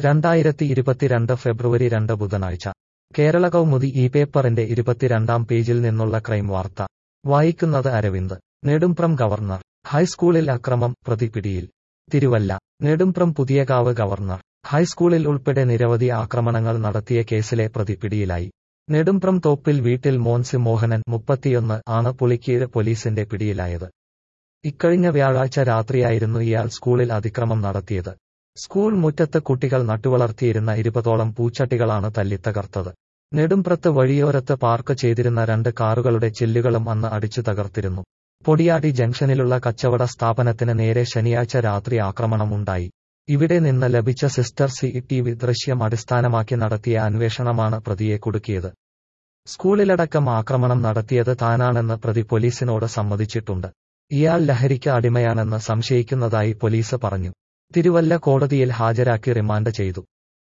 രണ്ടായിരത്തി ഇരുപത്തിരണ്ട് ഫെബ്രുവരി രണ്ട് ബുധനാഴ്ച കേരള കൗമുദി ഈ പേപ്പറിന്റെ ഇരുപത്തിരണ്ടാം പേജിൽ നിന്നുള്ള ക്രൈം വാർത്ത വായിക്കുന്നത് അരവിന്ദ് നെടുംപ്രം ഗവർണർ ഹൈസ്കൂളിൽ അക്രമം പ്രതി പിടിയിൽ തിരുവല്ല നെടുംപ്രം പുതിയകാവ് ഗവർണർ ഹൈസ്കൂളിൽ ഉൾപ്പെടെ നിരവധി ആക്രമണങ്ങൾ നടത്തിയ കേസിലെ പ്രതി പിടിയിലായി നെടുംപ്രം തോപ്പിൽ വീട്ടിൽ മോൻസി മോഹനൻ മുപ്പത്തിയൊന്ന് ആണ് പുളിക്കീഴ് പോലീസിന്റെ പിടിയിലായത് ഇക്കഴിഞ്ഞ വ്യാഴാഴ്ച രാത്രിയായിരുന്നു ഇയാൾ സ്കൂളിൽ അതിക്രമം നടത്തിയത് സ്കൂൾ മുറ്റത്ത് കുട്ടികൾ നട്ടുവളർത്തിയിരുന്ന ഇരുപതോളം പൂച്ചട്ടികളാണ് തല്ലിത്തകർത്തത് നെടുംപ്രത്ത് വഴിയോരത്ത് പാർക്ക് ചെയ്തിരുന്ന രണ്ട് കാറുകളുടെ ചില്ലുകളും അന്ന് അടിച്ചു തകർത്തിരുന്നു പൊടിയാടി ജംഗ്ഷനിലുള്ള കച്ചവട സ്ഥാപനത്തിന് നേരെ ശനിയാഴ്ച രാത്രി ആക്രമണമുണ്ടായി ഇവിടെ നിന്ന് ലഭിച്ച സിസ്റ്റർ സി ടി വി ദൃശ്യം അടിസ്ഥാനമാക്കി നടത്തിയ അന്വേഷണമാണ് പ്രതിയെ കുടുക്കിയത് സ്കൂളിലടക്കം ആക്രമണം നടത്തിയത് താനാണെന്ന് പ്രതി പോലീസിനോട് സമ്മതിച്ചിട്ടുണ്ട് ഇയാൾ ലഹരിക്ക് അടിമയാണെന്ന് സംശയിക്കുന്നതായി പോലീസ് പറഞ്ഞു തിരുവല്ല കോടതിയിൽ ഹാജരാക്കി റിമാൻഡ് ചെയ്തു